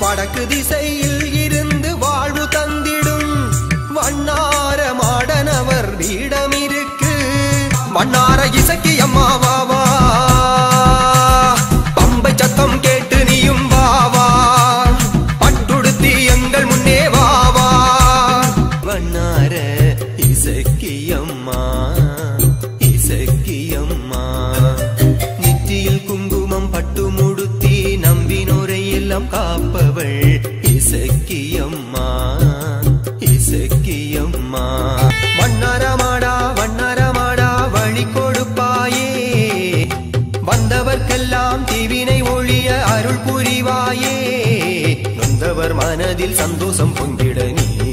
வடக்கு திசையில் இருந்து வாழ்வு தந்திடும் வண்ணார மாடனவர் வீடம் இருக்கு வண்ணார இசக்கி அம்மாவாவா பம்பை சத்தம் கேட்டு நீயும் வாவா பட்டுடுத்தி எங்கள் முன்னே வாவா வண்ணார இசக்கியம்மா இசக்கியம்மா நெற்றியில் குங்குமம் பட்டு முடுத்தி நம்பினோரை எல்லாம் காப்பவள் இசக்கியம்மா இசக்கியம்மா வண்ணரமாடா வண்ணரமாடா வழி கொடுப்பாயே வந்தவர்க்கெல்லாம் தீவினை ஒழிய அருள் புரிவாயே நொந்தவர் மனதில் சந்தோஷம் பொங்கிட நீ